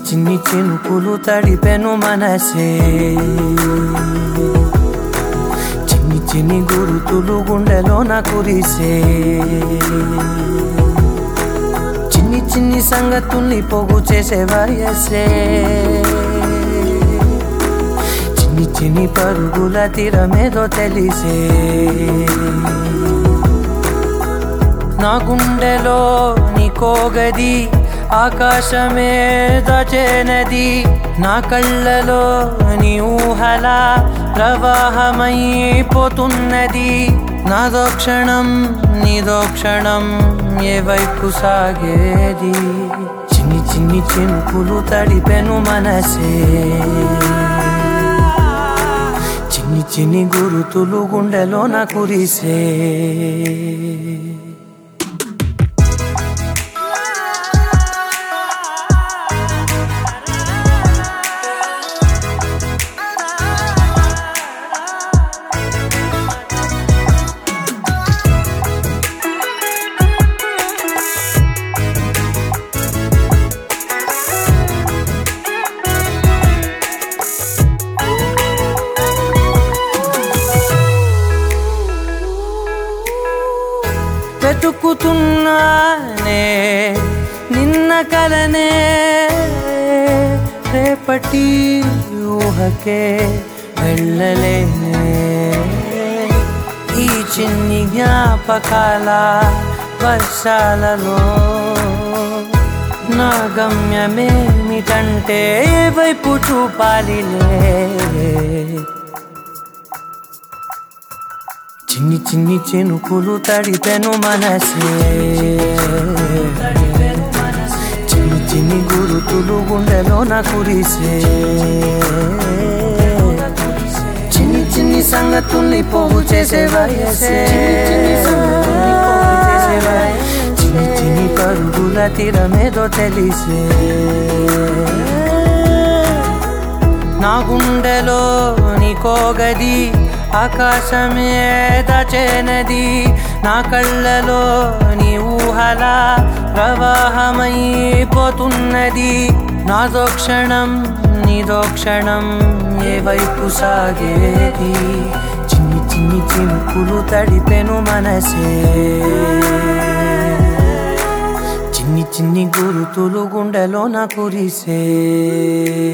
చిన్ని చినుకులు తడిపెను మనసే చిన్ని చిన్ని గురుతులు గుండెలోన కురిసే చిన్ని చిన్ని సంగతుల్ని పోగు చేసే వయసే చిన్ని చిన్ని పరుగుల తీరమేదో తెలిసే నా గుండెలో నీకోగది ఆకాశమే దచేనది నా కళ్ళలో నీ ఊహల ప్రవాహమైపోతున్నది నాదో క్షణం నీదో క్షణం ఏ వైపు సాగేది చిన్ని చిన్ని చినుకులు తడిపెను మనసే చిన్ని చిన్ని గురుతులు గుండెలోన కురిసే వెతుకుతున్నానే నిన్న కలనే రేపటి ఊహకే వెళ్ళలేనే ఈ చిన్ని జ్ఞాపకాల వర్షాలలో నా గమ్యమేమిటంటే ఏ వైపు చూపాలిలే చిన్ని చిన్ని చినుకులు తడిపెను మనసే చిన్ని చిన్ని గురుతులు గుండెలోన కురిసే చిన్ని చిన్ని సంగతుల్ని పోగు చేసే వయసే చిన్ని చిన్ని పరుగుల తీరమేదో తెలిసే నా గుండెలో నీకోగది ఆకాశమే దచేనది నా కళ్ళలో నీ ఊహల ప్రవాహమైపోతున్నది నాదో క్షణం నీదో క్షణం ఏ వైపు సాగేది చిన్ని చిన్ని చినుకులు తడిపెను మనసే చిన్ని చిన్ని గురుతులు గుండెలోన కురిసే